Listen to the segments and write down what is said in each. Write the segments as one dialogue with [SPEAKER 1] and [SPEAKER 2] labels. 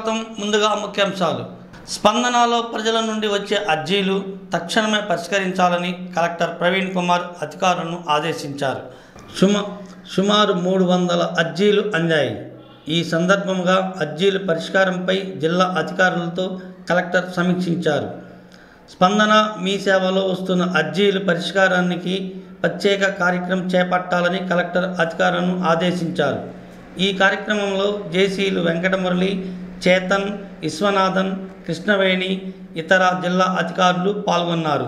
[SPEAKER 1] స్వాగతం ముందుగా ముఖ్యాంశాలు స్పందనలో ప్రజల నుండి వచ్చే అర్జీలు తక్షణమే పరిష్కరించాలని కలెక్టర్ ప్రవీణ్ కుమార్ అధికారులను ఆదేశించారు సుమ సుమారు మూడు వందల అర్జీలు అందాయి ఈ సందర్భంగా అర్జీల పరిష్కారంపై జిల్లా అధికారులతో కలెక్టర్ సమీక్షించారు స్పందన మీ సేవలో వస్తున్న అర్జీల పరిష్కారానికి ప్రత్యేక కార్యక్రమం చేపట్టాలని కలెక్టర్ అధికారులను ఆదేశించారు ఈ కార్యక్రమంలో జేసీలు వెంకటమురళి చేతన్ విశ్వనాథన్ కృష్ణవేణి ఇతర జిల్లా అధికారులు పాల్గొన్నారు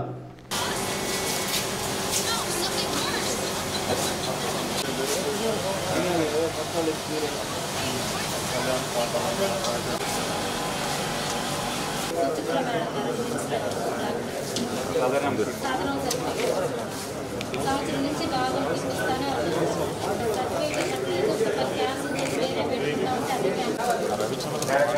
[SPEAKER 2] సంవత్సరం నుంచి బాగా తీసుకొస్తానే ఉన్నాను సర్టిఫికేట్ చెప్పలేదు ఒకసారి క్యాన్సిల్ చేసి వేరే పెట్టుకుంటా ఉంటే అదే క్యాన్సిల్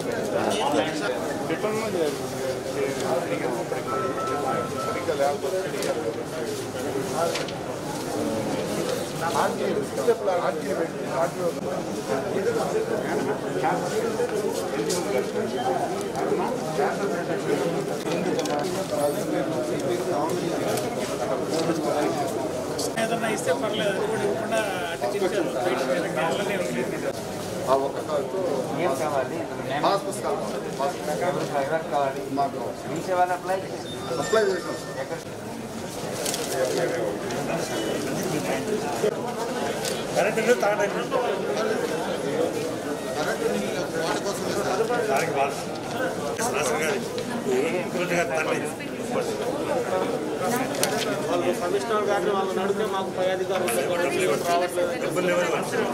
[SPEAKER 3] ఏదన్నా ఇస్తే పర్లేదు అది కూడా ఇవ్వకుండా అటు తిరిగారు బయట మీద వెళ్ళనే ఉండలేదు
[SPEAKER 4] ఏం కావాలి
[SPEAKER 5] పాస్ పుస్తకాలు పాస్
[SPEAKER 4] ఎవరికి కావాలి
[SPEAKER 5] మాకు
[SPEAKER 4] మీ సేవలు అప్లై చేసి
[SPEAKER 5] అప్లై చేసాం
[SPEAKER 4] ఎక్కడ
[SPEAKER 3] కరెంట్ తాగండి వాళ్ళు కమిషనర్ గారిని వాళ్ళని అడిగితే మాకు పై అధికారులు రావట్లేదు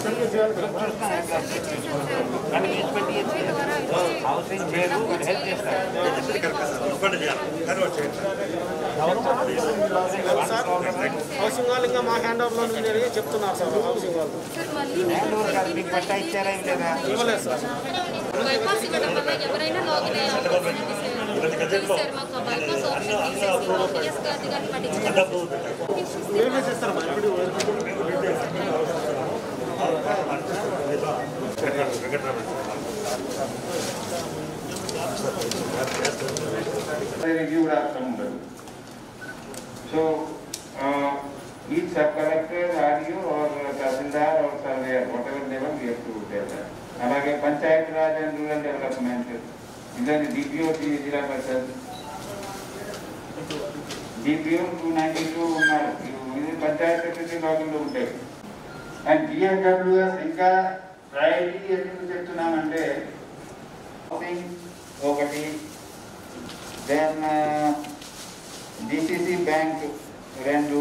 [SPEAKER 4] హౌసింగ్ చేయరు మీరు హెల్ప్ చేస్తారు
[SPEAKER 3] సార్ హౌసింగ్ వాళ్ళు ఇంకా మా హ్యాండ్ ఓవర్లో ఉంది అని చెప్తున్నారు సార్ హౌసింగ్ వాళ్ళు
[SPEAKER 2] సార్ మళ్ళీ
[SPEAKER 4] బెంగళూరు గారు మీకు పట్టా ఇచ్చారా ఏం లేదా
[SPEAKER 3] ఇవ్వలేదు సార్
[SPEAKER 2] బైపాస్ ఇవ్వడం వల్ల ఎవరైనా లాగిన్ అయ్యే అవకాశం ఉంది సార్ ప్లీజ్ సార్ మాకు ఆ బైపాస్ ఆప్షన్ తీసేసి పిఎస్ గారి గారిని పట్టించుకోండి
[SPEAKER 3] మేమే చేస్తారు మా ఇప్పుడు
[SPEAKER 6] review would have come under. So, uh, each sub-collector, RDO or Tahsildar or surveyor, whatever level, we have to tell that. అలాగే panchayat raj and rural development ఇదని DPO Zilla Parishad DPO two ninety two ఉన్నారు ఇది పంచాయత్ సెక్రటరీ లాగిన్లో ఉంటాయి అండ్ జిఎస్డబ్ల్యూఎస్ ఇంకా priority ఎందుకు చెప్తున్నామంటే housing ఒకటి then DCC bank రెండు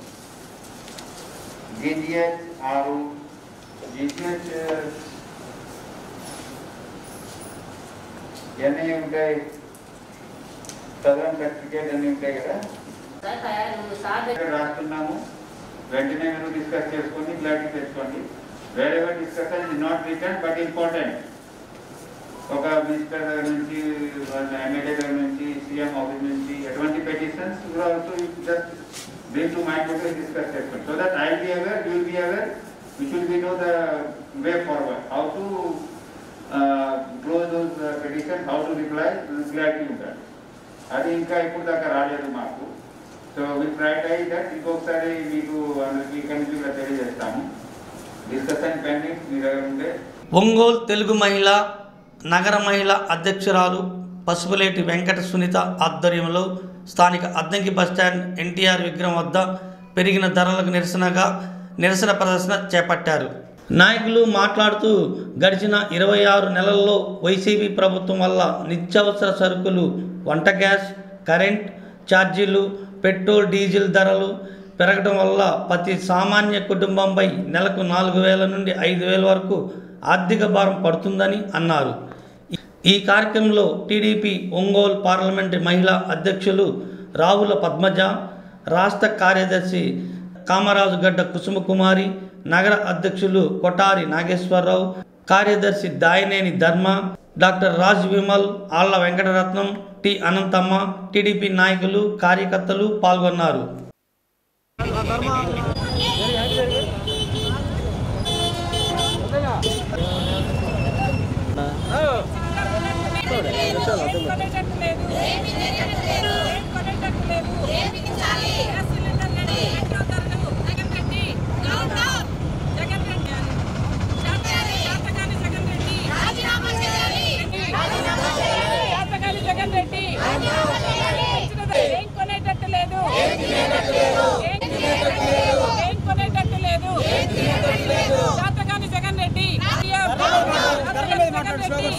[SPEAKER 6] జీజీహెచ్ ఆరు జీజీహెచ్ ఎన్ని ఉంటాయి సదరన్ సర్టిఫికేట్ అన్ని ఉంటాయి కదా ఇక్కడ రాస్తున్నాము వెంటనే మీరు డిస్కస్ చేసుకొని క్లారిటీ తెచ్చుకోండి వేరే discussion is not return but important ఒక మినిస్టర్ దగ్గర నుంచి ఎమ్మెల్యే దగ్గర నుంచి సీఎం ఆఫీస్ నుంచి ఎటువంటి petitions also just bring to mind ఒకటి డిస్కస్ చేసుకోండి so that I be aware you be aware you should be know the way forward how to close those petition how to reply clarity ఉంటుంది అది ఇంకా ఇప్పుడు దాకా రాలేదు మాకు so we prioritise that ఇంకొకసారి మీకు అందరికీ ఇక్కడి నుంచి కూడా తెలియజేస్తాము డిస్కషన్ పెండింగ్ మీ దగ్గర ఉంటే
[SPEAKER 1] ఒంగోలు తెలుగు మహిళ నగర మహిళ అధ్యక్షురాలు పసుపులేటి వెంకట సునీత ఆధ్వర్యంలో స్థానిక అద్దంకి బస్టాండ్ ఎన్టీఆర్ విగ్రహం వద్ద పెరిగిన ధరలకు నిరసనగా నిరసన ప్రదర్శన చేపట్టారు నాయకులు మాట్లాడుతూ గడిచిన ఇరవై ఆరు నెలల్లో వైసీపీ ప్రభుత్వం వల్ల నిత్యావసర సరుకులు వంట గ్యాస్ కరెంట్ ఛార్జీలు పెట్రోల్ డీజిల్ ధరలు పెరగడం వల్ల ప్రతి సామాన్య కుటుంబంపై నెలకు నాలుగు వేల నుండి ఐదు వేల వరకు ఆర్థిక భారం పడుతుందని అన్నారు ఈ కార్యక్రమంలో టీడీపీ ఒంగోలు పార్లమెంటు మహిళా అధ్యక్షులు రావుల పద్మజ రాష్ట్ర కార్యదర్శి కామరాజు గడ్డ కుసుమకుమారి నగర అధ్యక్షులు కొటారి నాగేశ్వరరావు కార్యదర్శి Dayaneni Dharma doctor Raj Vimal Alla Venkataratnam T Anantamma TDP నాయకులు కార్యకర్తలు పాల్గొన్నారు
[SPEAKER 3] ఆ
[SPEAKER 7] కొనేటట్టు లేదు ఏం కొనేటట్టు లేదు గ్యాస్ సిలిండర్ రెడీ పెట్రోల్ ధరలు జగన్ రెడ్డి జగన్ రెడ్డి శాతగాని జగన్ రెడ్డి శాతగాని జగన్ రెడ్డి ఏం కొనేటట్టు లేదు ఏం ఏం కొనేటట్టు లేదు శాతగాని జగన్ రెడ్డి శాతగాని జగన్ రెడ్డి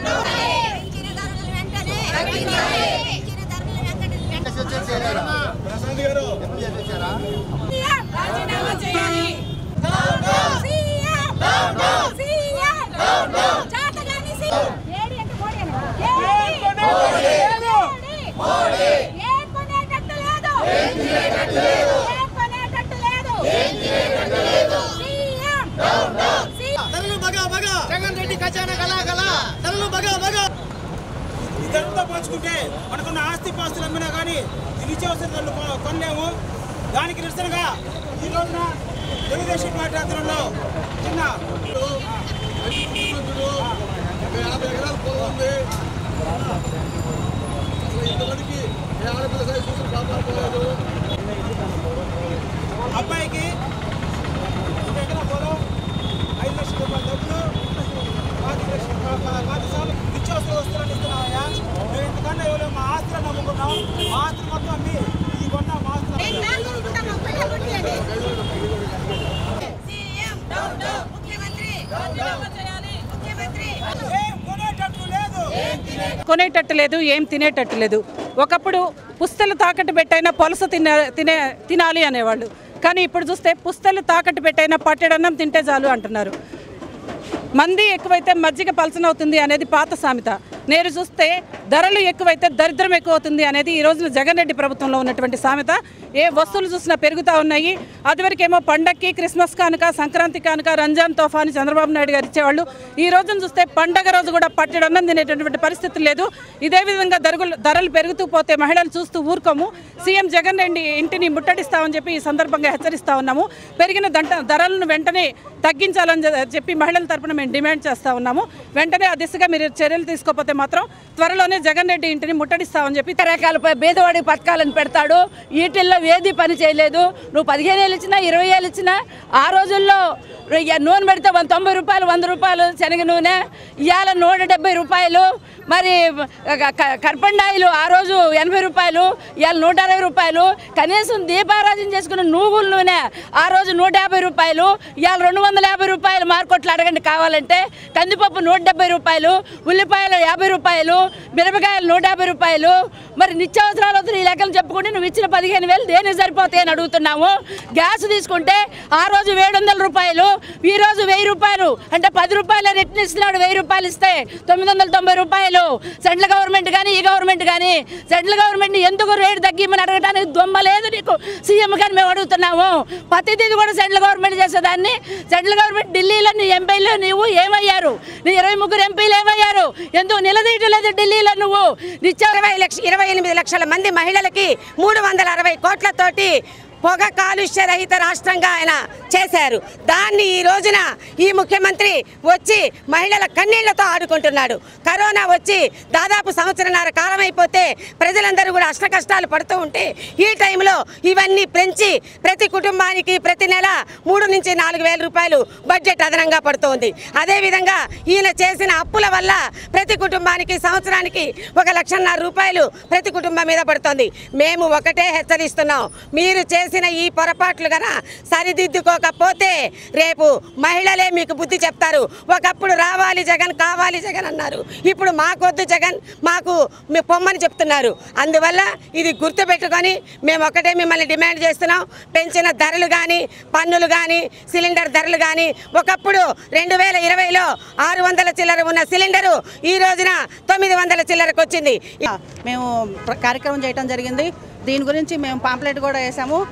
[SPEAKER 7] రాజీనామా చేయాలి ఏడి అంటే మోడీ అన్నా? ఏడి. ఏడి. ఏం కొనేటట్టు లేదు. ఏం కొనేటట్టు లేదు. సీఎం. సీఎం.
[SPEAKER 3] జగన్ రెడ్డి ఖజానా గలా గలా తనలు బగా బగా ఇదంతా పంచుకుంటే మనకున్న ఆస్తి పాస్తులు అమ్మినా కానీ ఈ నిత్యావసర ధరలు కొ- కొనలేము దానికి నిరసనగా ఈ రోజున తెలుగుదేశం పార్టీ ఆధ్వర్యంలో చిన్న
[SPEAKER 5] యాభై ఎకరాల పొలం ఉంది అసలు ఇంతమందికి ఏ ఆడపిల్ల సైజు చూసి కాపాడుకోలేదు
[SPEAKER 3] అబ్బాయికి ఒక ఎకరా పొలం ఐదు లక్షల రూపాయల డబ్బులు పాతి లక్షల ప- పాతి సార్లు నిత్యావసర వస్తువులను ఇస్తున్నామయ్యా మేము ఇంతకన్నా ఇవ్వలేము మా ఆస్తులను నమ్ముకున్నాం మా ఆస్తులు మొత్తం అమ్మి ఈ కొన్న మా ఆస్తులు
[SPEAKER 7] రాజీనామా చేయాలి
[SPEAKER 3] ఏం కొనేటట్లు లేదు
[SPEAKER 7] కొనేటట్టు లేదు ఏం తినేటట్టు లేదు ఒకప్పుడు పుస్తలు తాకట్టు పెట్టైనా పొలస తినే తినే తినాలి అనేవాళ్ళు కానీ ఇప్పుడు చూస్తే పుస్తలు తాకట్టు పెట్టైనా పట్టెడన్నం తింటే చాలు అంటున్నారు మంది ఎక్కువైతే మజ్జిగ పలసనవుతుంది అనేది పాత సామెత నేరు చూస్తే ధరలు ఎక్కువైతే దరిద్రం ఎక్కువ అవుతుంది అనేది ఈ రోజున జగన్ రెడ్డి ప్రభుత్వంలో ఉన్నటువంటి సామెత ఏ వస్తువులు చూసినా పెరుగుతూ ఉన్నాయి అదివరకేమో పండక్కి క్రిస్మస్ కానుక సంక్రాంతి కానుక రంజాన్ తోఫా అని చంద్రబాబు నాయుడు గారు ఇచ్చేవాళ్ళు ఈ రోజున చూస్తే పండగ రోజు కూడా పట్టెడన్నం తినేటటువంటి పరిస్థితి లేదు ఇదే విధంగా ధరలు ధరలు పెరుగుతూ పోతే మహిళలు చూస్తూ ఊరుకోము సీఎం జగన్ రెడ్డి ఇంటిని ముట్టడిస్తామని చెప్పి ఈ సందర్భంగా హెచ్చరిస్తా ఉన్నాము పెరిగిన దంట ధరలను వెంటనే తగ్గించాలని చె- చెప్పి మహిళల తరపున మేము డిమాండ్ చేస్తా ఉన్నాము వెంటనే ఆ దిశగా మీరు చర్యలు తీసుకోకపోతే మాత్రం త్వరలోనే జగన్ రెడ్డి ఇంటిని ముట్టడిస్తామని చెప్పి
[SPEAKER 8] రకాలపై పేదవాడి పథకాలను పెడతాడు వీటిల్లో ఏది పని చేయలేదు నువ్వు పదిహేను ఏళ్ళు ఇచ్చినా ఇరవై ఏళ్ళు ఇచ్చినా ఆ రోజుల్లో ఇక నూనె పెడితే వంద తొంభై రూపాయలు వంద రూపాయలు శనగ నూనె ఇవాళ నూట డెబ్బై రూపాయలు మరి క- క- కర్పండాయిలు ఆ రోజు ఎనభై రూపాయలు ఇవాళ నూట అరవై రూపాయలు కనీసం దీపారాధన చేసుకున్న నువ్వుల నూనె ఆ రోజు నూట యాభై రూపాయలు ఇవాళ రెండు వందల యాభై రూపాయలు మార్కెట్లు అడగండి కావాలంటే కందిపప్పు నూట డెబ్బై రూపాయలు ఉల్లిపాయలు యాభై రూపాయలు మిరపకాయలు నూట యాభై రూపాయలు మరి నిత్యావసరాలు అవుతున్న ఈ లెక్కలు చెప్పుకుంటే నువ్వు ఇచ్చిన పదిహేను వేలు దేనికి సరిపోతాయి అని అడుగుతున్నాము గ్యాస్ తీసుకుంటే ఆ రోజు ఏడు వందల రూపాయలు ఈ రోజు వెయ్యి రూపాయలు అంటే పది రూపాయలు రిటర్న్ ఇస్తున్నాడు వెయ్యి రూపాయలు ఇస్తే తొమ్మిది వందల తొంభై రూపాయలు సెంట్రల్ గవర్నమెంట్ కానీ ఈ గవర్నమెంట్ కానీ సెంట్రల్ గవర్నమెంట్ ఎందుకు రేటు తగ్గిమని అడగడానికి దొమ్మ లేదు నీకు సీఎం కానీ మేము అడుగుతున్నాము ప్రతిదీ కూడా సెంట్రల్ గవర్నమెంట్ చేసేదాన్ని సెంట్రల్ గవర్నమెంట్ ఢిల్లీలో నీ ఎంపీలు నువ్వు ఏమయ్యారు నీ ఇరవై ముగ్గురు ఎంపీలు ఏమయ్యారు ఎందుకు నిలదీయలేదు ఢిల్లీలో నువ్వు నిత్య
[SPEAKER 9] ఇరవై లక్ష ఇరవై ఎనిమిది లక్షల మంది మహిళలకి మూడు వందల అరవై కోట్లతోటి పొగ కాలుష్య రహిత రాష్ట్రంగా ఆయన చేశారు దాన్ని ఈ రోజున ఈ ముఖ్యమంత్రి వచ్చి మహిళల కన్నీళ్లతో ఆడుకుంటున్నాడు కరోనా వచ్చి దాదాపు సంవత్సరన్నర కాలం అయిపోతే ప్రజలందరూ కూడా అష్ట కష్టాలు పడుతూ ఉంటే ఈ టైంలో ఇవన్నీ పెంచి ప్రతి కుటుంబానికి ప్రతి నెల మూడు నుంచి నాలుగు వేల రూపాయలు బడ్జెట్ అదనంగా పడుతోంది అదేవిధంగా ఈయన చేసిన అప్పుల వల్ల ప్రతి కుటుంబానికి సంవత్సరానికి ఒక లక్షన్నర రూపాయలు ప్రతి కుటుంబం మీద పడుతోంది మేము ఒకటే హెచ్చరిస్తున్నాం మీరు చేసిన ఈ పొరపాట్లు గన సరిదిద్దుకోకపోతే రేపు మహిళలే మీకు బుద్ధి చెప్తారు ఒకప్పుడు రావాలి జగన్ కావాలి జగన్ అన్నారు ఇప్పుడు మాకొద్దు జగన్ మాకు మీ పొమ్మని చెప్తున్నారు అందువల్ల ఇది గుర్తుపెట్టుకొని మేము ఒకటే మిమ్మల్ని డిమాండ్ చేస్తున్నాం పెంచిన ధరలు కానీ పన్నులు కానీ సిలిండర్ ధరలు కానీ ఒకప్పుడు రెండు వేల ఇరవైలో ఆరు వందల చిల్లర ఉన్న సిలిండరు ఈ రోజున తొమ్మిది వందల చిల్లరకు వచ్చింది
[SPEAKER 8] మేము ప్ర- కార్యక్రమం చేయడం జరిగింది దీని గురించి మేము పాంప్లెట్ కూడా వేసాము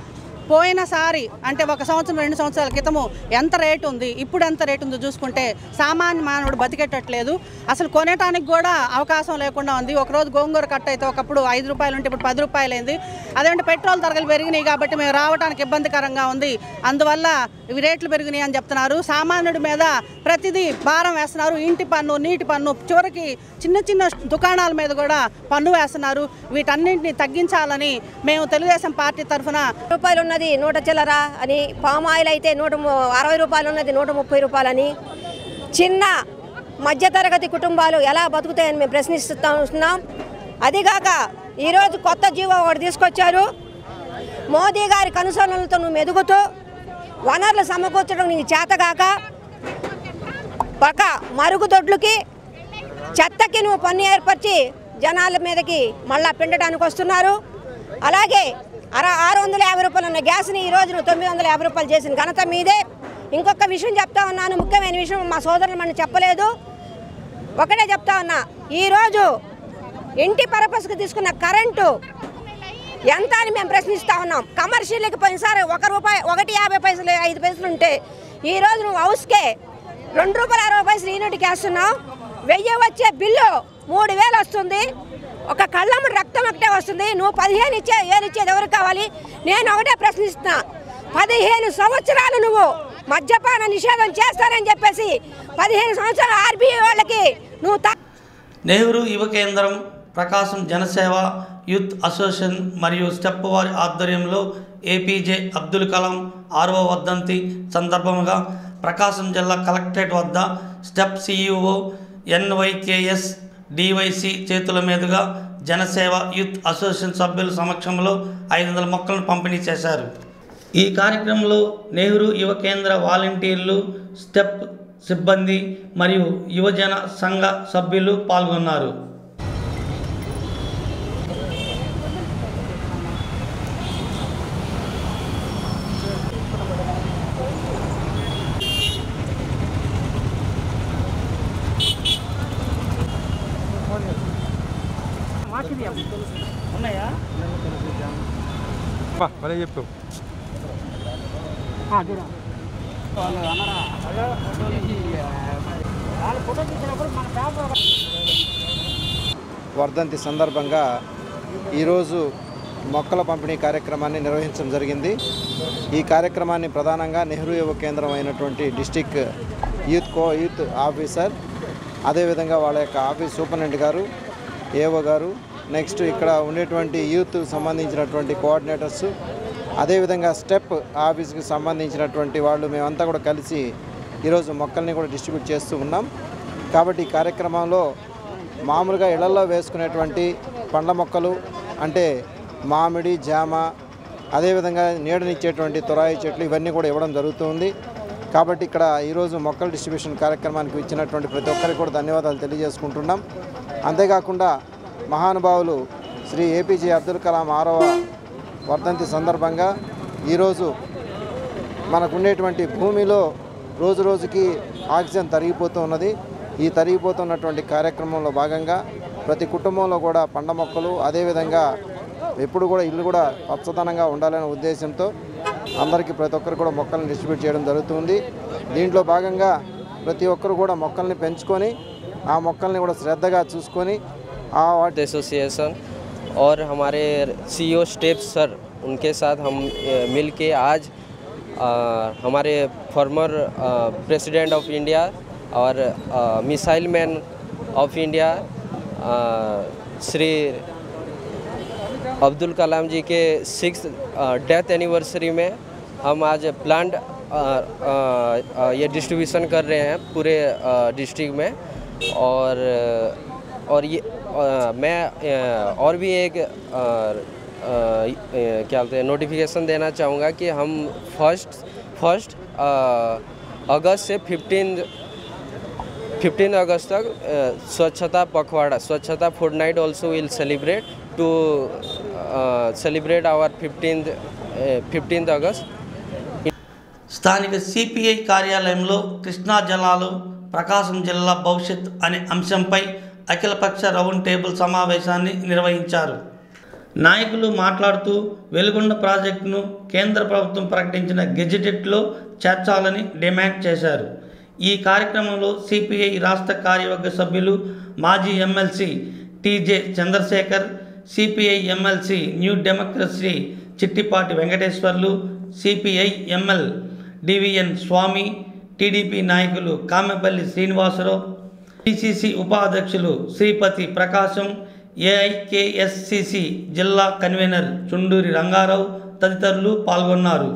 [SPEAKER 7] పోయినసారి అంటే ఒక సంవత్సరం రెండు సంవత్సరాల క్రితము ఎంత రేటు ఉంది ఇప్పుడు ఎంత రేటు ఉందో చూసుకుంటే సామాన్య మానవుడు బతికేటట్లేదు అసలు కొనేటానికి కూడా అవకాశం లేకుండా ఉంది ఒకరోజు గోంగూర కట్ట అయితే ఒకప్పుడు ఐదు రూపాయలు ఉంటే ఇప్పుడు పది రూపాయలు అయింది అదేంటే పెట్రోల్ ధరలు పెరిగినాయి కాబట్టి మేము రావడానికి ఇబ్బందికరంగా ఉంది అందువల్ల ఇవి రేట్లు పెరిగినాయి అని చెప్తున్నారు సామాన్యుడి మీద ప్రతిదీ భారం వేస్తున్నారు ఇంటి పన్ను నీటి పన్ను చివరికి చిన్న చిన్న దుకాణాల మీద కూడా పన్ను వేస్తున్నారు వీటన్నింటిని తగ్గించాలని మేము తెలుగుదేశం పార్టీ తరఫున
[SPEAKER 10] రూపాయలు ఉన్నది నూట చిల్లర అని పామ్ ఆయిల్ అయితే నూట ము- అరవై రూపాయలు ఉన్నది నూట ముప్పై రూపాయలని చిన్న మధ్యతరగతి కుటుంబాలు ఎలా బతుకుతాయని మేము ప్రశ్నిస్తూ ఉంటున్నాం అదిగాక ఈరోజు కొత్త జీవో ఒకటి తీసుకొచ్చారు మోదీ గారి కనుసరణలతో నువ్వు ఎదుగుతూ వనరులు సమకూర్చడం నీకు చేతగాక ఒక మరుగుదొడ్లకి చెత్తకి నువ్వు పన్ను ఏర్పరిచి జనాల మీదకి మళ్ళా పిండడానికి వస్తున్నారు అలాగే అర ఆరు వందల యాభై రూపాయలు ఉన్న గ్యాస్ని ఈ రోజు నువ్వు తొమ్మిది వందల యాభై రూపాయలు చేసిన ఘనత మీదే ఇంకొక విషయం చెప్తా ఉన్నాను ముఖ్యమైన విషయం మా సోదరులు మనం చెప్పలేదు ఒకటే చెప్తా ఉన్నా ఈరోజు ఇంటి పర్పస్కి తీసుకున్న కరెంటు ఎంత అని మేము ప్రశ్నిస్తా ఉన్నాం కమర్షియల్కి పోయినసారి ఒక రూపాయి ఒకటి యాభై పైసలు ఐదు పైసలు ఉంటే ఈ రోజు నువ్వు హౌస్కే రెండు రూపాయల అరవై పైసలు యూనిట్కి వేస్తున్నావు వెయ్యి వచ్చే బిల్లు మూడు వేలు వస్తుంది ఒక కళ్ళమ్మ రక్తం ఒకటే వస్తుంది నువ్వు పదిహేను ఇచ్చే ఏళ్ళు ఇచ్చేది ఎవరికి కావాలి నేను ఒకటే ప్రశ్నిస్తున్నా పదిహేను సంవత్సరాలు నువ్వు మద్యపాన నిషేధం చేస్తానని చెప్పేసి పదిహేను సంవత్సరాలు ఆర్బీఐ వాళ్ళకి నువ్వు తా
[SPEAKER 1] నెహ్రూ యువ కేంద్రం ప్రకాశం జనసేవ యూత్ అసోసియేషన్ మరియు స్టెప్ వారి ఆధ్వర్యంలో ఏపీజే అబ్దుల్ కలాం ఆరవ వర్ధంతి సందర్భంగా ప్రకాశం జిల్లా కలెక్టరేట్ వద్ద స్టెప్ సిఇఓ ఎన్వైకేఎస్ డివైసి చేతుల మీదుగా జనసేవ యూత్ అసోసియేషన్ సభ్యుల సమక్షంలో ఐదు వందల మొక్కలను పంపిణీ చేశారు ఈ కార్యక్రమంలో నెహ్రూ యువ కేంద్ర వాలంటీర్లు స్టెప్ సిబ్బంది మరియు యువజన సంఘ సభ్యులు పాల్గొన్నారు ఉన్నాయా
[SPEAKER 5] మళ్ళీ చెప్పు
[SPEAKER 11] వర్ధంతి సందర్భంగా ఈరోజు మొక్కల పంపిణీ కార్యక్రమాన్ని నిర్వహించడం జరిగింది ఈ కార్యక్రమాన్ని ప్రధానంగా నెహ్రూ యువ కేంద్రం అయినటువంటి district youth co youth officer అదేవిధంగా వాళ్ళ యొక్క ఆఫీస్ సూపరింటెండెంట్ గారు ఏఓ గారు నెక్స్ట్ ఇక్కడ ఉండేటువంటి యూత్ సంబంధించినటువంటి కోఆర్డినేటర్స్ అదేవిధంగా స్టెప్ ఆఫీస్కి సంబంధించినటువంటి వాళ్ళు మేమంతా కూడా కలిసి ఈరోజు మొక్కల్ని కూడా డిస్ట్రిబ్యూట్ చేస్తూ ఉన్నాం కాబట్టి ఈ కార్యక్రమంలో మామూలుగా ఇళ్లలో వేసుకునేటువంటి పండ్ల మొక్కలు అంటే మామిడి జామ అదేవిధంగా నీడనిచ్చేటువంటి తురాయి చెట్లు ఇవన్నీ కూడా ఇవ్వడం జరుగుతుంది కాబట్టి ఇక్కడ ఈరోజు మొక్కల డిస్ట్రిబ్యూషన్ కార్యక్రమానికి ఇచ్చినటువంటి ప్రతి ఒక్కరికి కూడా ధన్యవాదాలు తెలియజేసుకుంటున్నాం అంతేకాకుండా మహానుభావులు శ్రీ ఏపీజే అబ్దుల్ కలాం ఆరవ వర్ధంతి సందర్భంగా ఈరోజు మనకుండేటువంటి భూమిలో రోజు రోజుకి ఆక్సిజన్ తరిగిపోతూ ఉన్నది ఈ తరిగిపోతున్నటువంటి కార్యక్రమంలో భాగంగా ప్రతి కుటుంబంలో కూడా పండ్ల మొక్కలు అదేవిధంగా ఎప్పుడు కూడా ఇల్లు కూడా పచ్చదనంగా ఉండాలనే ఉద్దేశంతో అందరికీ ప్రతి ఒక్కరు కూడా మొక్కలను డిస్ట్రిబ్యూట్ చేయడం జరుగుతుంది దీంట్లో భాగంగా ప్రతి ఒక్కరు కూడా మొక్కల్ని పెంచుకొని ఆ మొక్కల్ని కూడా శ్రద్ధగా చూసుకొని ఆ వాటి
[SPEAKER 12] एसोसिएशन और हमारे सीईओ स्टेप सर उनके साथ हम अ, मिल के आज अ, हमारे फॉर्मर प्रेसिडेंट ऑफ इंडिया और मिसाइल मैन ऑफ इंडिया अ, श्री अब्दुल कलाम जी के सिक्स डेथ एनिवर्सरी में हम आज प्लांट ये डिस्ट्रीब्यूशन कर रहे हैं पूरे डिस्ट्रिक्ट में और और ये अ, मैं अ, और भी एक अ, अ, क्या बोलते हैं नोटिफिकेशन देना चाहूँगा कि हम फर्स्ट फर्स्ट अगस्त से फिफ्टीन फिफ्टीन अगस्त तक अ, स्वच्छता पखवाड़ा स्वच्छता food night also will celebrate to celebrate our fifteen fifteen अगस्त
[SPEAKER 1] స్థానిక సిపిఐ కార్యాలయంలో కృష్ణా జలాలు ప్రకాశం జిల్లా భవిష్యత్ అనే అంశంపై అఖిలపక్ష రౌండ్ టేబుల్ సమావేశాన్ని నిర్వహించారు నాయకులు మాట్లాడుతూ వెలుగొండ ప్రాజెక్టును కేంద్ర ప్రభుత్వం ప్రకటించిన గెజిటెట్లో చేర్చాలని డిమాండ్ చేశారు ఈ కార్యక్రమంలో సిపిఐ రాష్ట్ర కార్యవర్గ సభ్యులు మాజీ MLC TJ Chandrasekhar CPI MLC new democracy Chittipati Venkateswarlu CPI ML DVN Swamy TDP నాయకులు కామెపల్లి శ్రీనివాసరావు పిసిసి ఉపాధ్యక్షులు శ్రీపతి ప్రకాశం ఏఐకేఎస్సిసి జిల్లా కన్వీనర్ చుండూరి రంగారావు తదితరులు పాల్గొన్నారు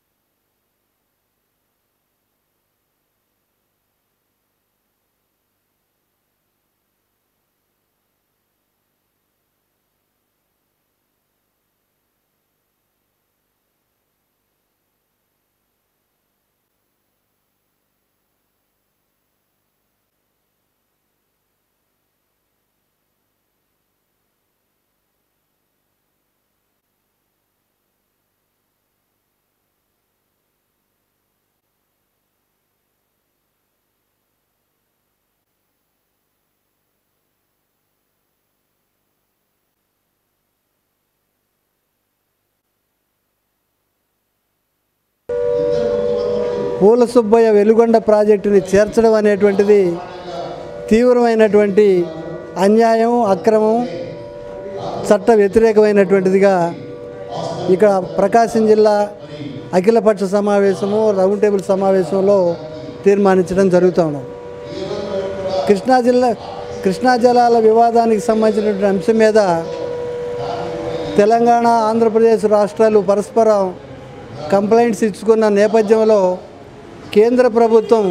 [SPEAKER 13] పూల సుబ్బయ్య వెలుగొండ ప్రాజెక్టుని చేర్చడం అనేటువంటిది తీవ్రమైనటువంటి అన్యాయం అక్రమం చట్ట వ్యతిరేకమైనటువంటిదిగా ఇక్కడ ప్రకాశం జిల్లా అఖిలపక్ష సమావేశము రౌండ్ టేబుల్ సమావేశంలో తీర్మానించడం జరుగుతూ ఉన్నది కృష్ణా జిల్లా కృష్ణా జలాల వివాదానికి సంబంధించినటువంటి అంశం మీద తెలంగాణ ఆంధ్రప్రదేశ్ రాష్ట్రాలు పరస్పరం కంప్లైంట్స్ ఇచ్చుకున్న నేపథ్యంలో కేంద్ర ప్రభుత్వం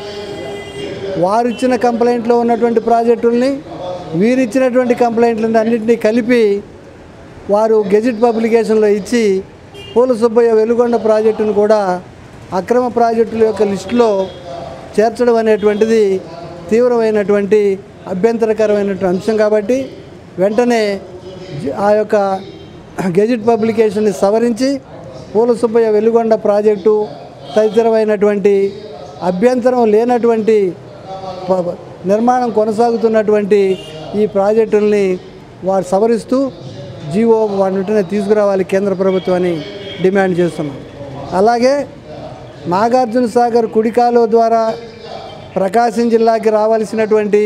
[SPEAKER 13] వారిచ్చిన కంప్లైంట్లో ఉన్నటువంటి ప్రాజెక్టుల్ని వీరిచ్చినటువంటి కంప్లైంట్లని అన్నింటినీ కలిపి వారు గెజిట్ పబ్లికేషన్లో ఇచ్చి పూల సుబ్బయ్య వెలుగొండ ప్రాజెక్టును కూడా అక్రమ ప్రాజెక్టుల యొక్క లిస్టులో చేర్చడం అనేటువంటిది తీవ్రమైనటువంటి అభ్యంతరకరమైనటువంటి అంశం కాబట్టి వెంటనే జ- ఆ యొక్క గెజిట్ పబ్లికేషన్ని సవరించి పూల సుబ్బయ్య వెలుగొండ ప్రాజెక్టు తదితరమైనటువంటి అభ్యంతరం లేనటువంటి ప- నిర్మాణం కొనసాగుతున్నటువంటి ఈ ప్రాజెక్టుల్ని వారు సవరిస్తూ జీవో వాటి వెంటనే తీసుకురావాలి కేంద్ర ప్రభుత్వం అని డిమాండ్ చేస్తున్నాం అలాగే నాగార్జున సాగర్ కుడికాలువ ద్వారా ప్రకాశం జిల్లాకి రావాల్సినటువంటి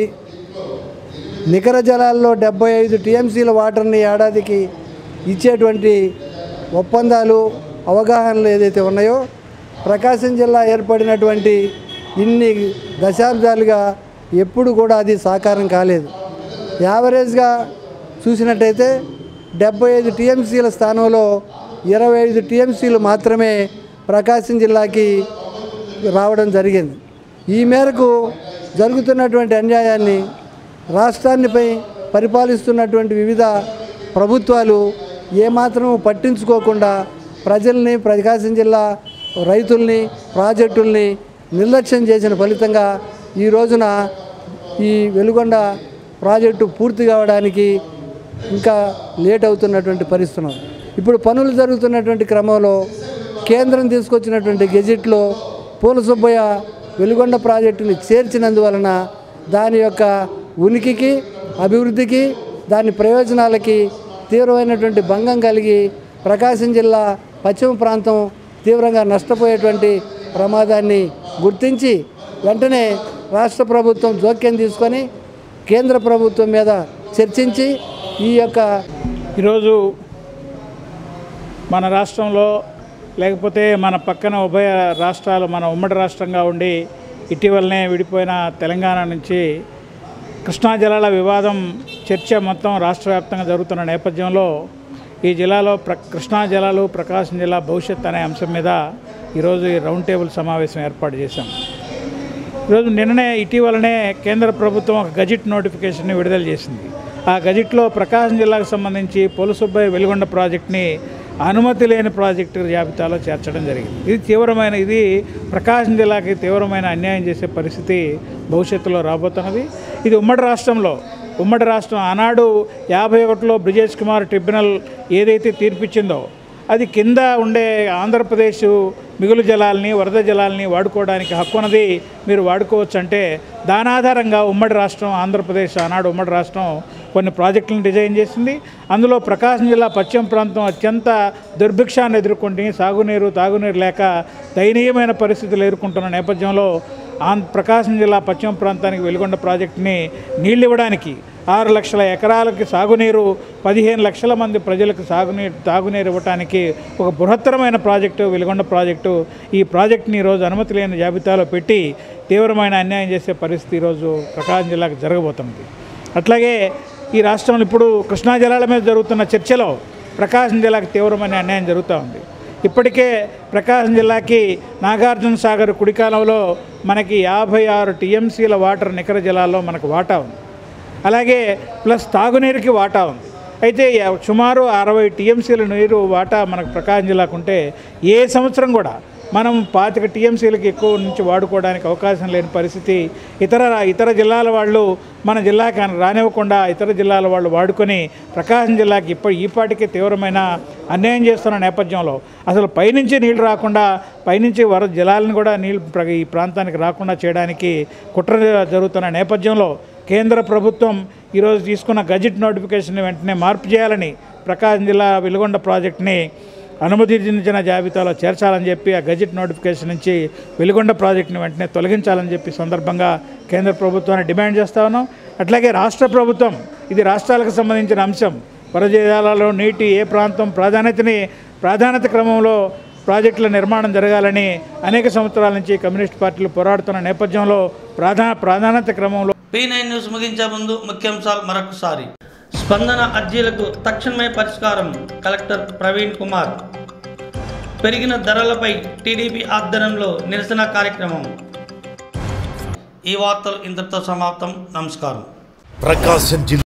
[SPEAKER 13] నికర జలాల్లో డెబ్బై ఐదు టీఎంసీల వాటర్ని ఏడాదికి ఇచ్చేటువంటి ఒప్పందాలు అవగాహనలు ఏదైతే ఉన్నాయో ప్రకాశం జిల్లా ఏర్పడినటువంటి ఇన్ని దశాబ్దాలుగా ఎప్పుడు కూడా అది సాకారం కాలేదు యావరేజ్గా చూసినట్టయితే డెబ్బై ఐదు టీఎంసీల స్థానంలో ఇరవై ఐదు టీఎంసీలు మాత్రమే ప్రకాశం జిల్లాకి రావడం జరిగింది ఈ మేరకు జరుగుతున్నటువంటి అన్యాయాన్ని రాష్ట్రాన్నిపై పరిపాలిస్తున్నటువంటి వివిధ ప్రభుత్వాలు ఏమాత్రం పట్టించుకోకుండా ప్రజల్ని ప్రకాశం జిల్లా రైతుల్ని ప్రాజెక్టుల్ని నిర్లక్ష్యం చేసిన ఫలితంగా ఈ రోజున ఈ వెలుగొండ ప్రాజెక్టు పూర్తి కావడానికి ఇంకా లేట్ అవుతున్నటువంటి పరిస్థితి ఉన్నది. ఇప్పుడు పనులు జరుగుతున్నటువంటి క్రమంలో కేంద్రం తీసుకొచ్చినటువంటి గెజిట్లో పూల సుబ్బయ్య వెలుగొండ ప్రాజెక్టుని చేర్చినందువలన దాని యొక్క ఉనికికి అభివృద్ధికి దాని ప్రయోజనాలకి తీవ్రమైనటువంటి భంగం కలిగి ప్రకాశం జిల్లా పశ్చిమ ప్రాంతం తీవ్రంగా నష్టపోయేటువంటి ప్రమాదాన్ని గుర్తించి వెంటనే రాష్ట్ర ప్రభుత్వం జోక్యం తీసుకొని కేంద్ర ప్రభుత్వం మీద చర్చించి ఈ యొక్క
[SPEAKER 14] ఈరోజు మన రాష్ట్రంలో లేకపోతే మన పక్కన ఉభయ రాష్ట్రాలు మన ఉమ్మడి రాష్ట్రంగా ఉండి ఇటీవలనే విడిపోయిన తెలంగాణ నుంచి కృష్ణా జలాల వివాదం చర్చ మొత్తం రాష్ట్ర వ్యాప్తంగా జరుగుతున్న నేపథ్యంలో ఈ జిల్లాలో ప్ర కృష్ణా జలాలు ప్రకాశం జిల్లా భవిష్యత్ అనే అంశం మీద ఈరోజు ఈ రౌండ్ టేబుల్ సమావేశం ఏర్పాటు చేశాం ఈరోజు నిన్ననే ఇటీవలనే కేంద్ర ప్రభుత్వం ఒక గజిట్ నోటిఫికేషన్ని విడుదల చేసింది ఆ గజిట్లో ప్రకాశం జిల్లాకు సంబంధించి పొలుసుబ్బయ్య వెలుగొండ ప్రాజెక్ట్ని అనుమతి లేని ప్రాజెక్టు జాబితాలో చేర్చడం జరిగింది ఇది తీవ్రమైన ఇది ప్రకాశం జిల్లాకి తీవ్రమైన అన్యాయం చేసే పరిస్థితి భవిష్యత్తులో రాబోతున్నది ఇది ఉమ్మడి రాష్ట్రంలో ఉమ్మడి రాష్ట్రం ఆనాడు యాభై ఒకటిలో బ్రిజేష్ కుమార్ ట్రిబ్యునల్ ఏదైతే తీర్పిచ్చిందో అది కింద ఉండే ఆంధ్రప్రదేశ్ మిగులు జలాల్ని వరద జలాల్ని వాడుకోవడానికి హక్కు ఉన్నది మీరు వాడుకోవచ్చు అంటే దాని ఆధారంగా ఉమ్మడి రాష్ట్రం ఆంధ్రప్రదేశ్ ఆనాడు ఉమ్మడి రాష్ట్రం కొన్ని ప్రాజెక్టులను డిజైన్ చేసింది అందులో ప్రకాశం జిల్లా పశ్చిమ ప్రాంతం అత్యంత దుర్భిక్షాన్ని ఎదుర్కొంటే సాగునీరు తాగునీరు లేక దయనీయమైన పరిస్థితులు ఎదుర్కొంటున్న నేపథ్యంలో ఆంధ్ర ప్రకాశం జిల్లా పశ్చిమ ప్రాంతానికి వెలుగొండ ప్రాజెక్టుని నీళ్ళు ఇవ్వడానికి ఆరు లక్షల ఎకరాలకి సాగునీరు పదిహేను లక్షల మంది ప్రజలకు సాగునీరు తాగునీరు ఇవ్వడానికి ఒక బృహత్తరమైన ప్రాజెక్టు వెలుగొండ ప్రాజెక్టు ఈ ప్రాజెక్టుని ఈరోజు అనుమతి లేని జాబితాలో పెట్టి తీవ్రమైన అన్యాయం చేసే పరిస్థితి ఈరోజు ప్రకాశం జిల్లాకు జరగబోతుంది అట్లాగే ఈ రాష్ట్రంలో ఇప్పుడు కృష్ణా జలాల మీద జరుగుతున్న చర్చలో ప్రకాశం జిల్లాకు తీవ్రమైన అన్యాయం జరుగుతూ ఉంది ఇప్పటికే ప్రకాశం జిల్లాకి నాగార్జున సాగర్ కుడికాలంలో మనకి యాభై ఆరు టీఎంసీల వాటర్ నికర జలాల్లో మనకు వాటా ఉంది అలాగే ప్లస్ తాగునీరుకి వాటా ఉంది అయితే సుమారు అరవై టీఎంసీల నీరు వాటా మనకు ప్రకాశం జిల్లాకు ఉంటే ఏ సంవత్సరం కూడా మనం పాతిక టీఎంసీలకి ఎక్కువ నుంచి వాడుకోవడానికి అవకాశం లేని పరిస్థితి ఇతర ఇతర జిల్లాల వాళ్ళు మన జిల్లాకి రానివ్వకుండా ఇతర జిల్లాల వాళ్ళు వాడుకొని ప్రకాశం జిల్లాకి ఇప్పటి ఈపాటికే తీవ్రమైన అన్యాయం చేస్తున్న నేపథ్యంలో అసలు పైనుంచి నీళ్లు రాకుండా పైనుంచి వర జలాలను కూడా నీళ్ళు ప్ర- ఈ ప్రాంతానికి రాకుండా చేయడానికి కుట్ర జరుగుతున్న నేపథ్యంలో కేంద్ర ప్రభుత్వం ఈరోజు తీసుకున్న గజెట్ నోటిఫికేషన్ వెంటనే మార్పు చేయాలని ప్రకాశం జిల్లా వెలుగొండ ప్రాజెక్టుని అనుమతించిన జాబితాలో చేర్చాలని చెప్పి ఆ గజెట్ నోటిఫికేషన్ నుంచి వెలుగొండ ప్రాజెక్టుని వెంటనే తొలగించాలని చెప్పి సందర్భంగా కేంద్ర ప్రభుత్వాన్ని డిమాండ్ చేస్తా ఉన్నాం అట్లాగే రాష్ట్ర ప్రభుత్వం ఇది రాష్ట్రాలకు సంబంధించిన అంశం వరజలాలలో నీటి ఏ ప్రాంతం ప్రాధాన్యతని ప్రాధాన్యత క్రమంలో ప్రాజెక్టుల నిర్మాణం జరగాలని అనేక సంవత్సరాల నుంచి కమ్యూనిస్ట్ పార్టీలు పోరాడుతున్న నేపథ్యంలో ప్రాధా ప్రాధాన్యత క్రమంలో
[SPEAKER 1] పీ నైన్ న్యూస్ ముగించే ముందు ముఖ్యాంశాలు మరొకసారి స్పందన అర్జీలకు తక్షణమే పరిష్కారం కలెక్టర్ ప్రవీణ్ కుమార్ పెరిగిన ధరలపై టీడీపీ ఆధ్వర్యంలో నిరసన కార్యక్రమం ఈ వార్తలు ఇంతటితో సమాప్తం నమస్కారం
[SPEAKER 15] ప్రకాశం జిల్లా